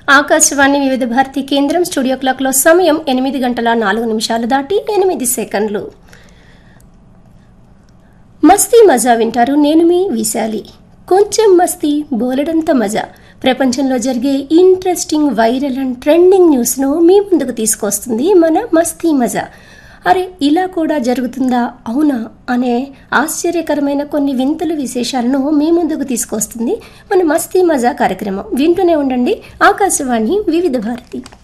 ఆకాశవాణి వివిధ భారతి కేంద్రం స్టూడియో క్లాక్లో సమయం ఎనిమిది గంటల నాలుగు నిమిషాలు దాటి ఎనిమిది సెకండ్లు మస్తీ మజా వింటారు నేను మీ విశాలి కొంచెం మస్తీ బోలెడంత మజా ప్రపంచంలో జరిగే ఇంట్రెస్టింగ్ వైరల్ అండ్ ట్రెండింగ్ న్యూస్ను మీ ముందుకు తీసుకొస్తుంది మన మస్తీ మజా అరే ఇలా కూడా జరుగుతుందా అవునా అనే ఆశ్చర్యకరమైన కొన్ని వింతలు విశేషాలను మీ ముందుకు తీసుకొస్తుంది మన మస్తీ మజా కార్యక్రమం వింటూనే ఉండండి ఆకాశవాణి వివిధ భారతి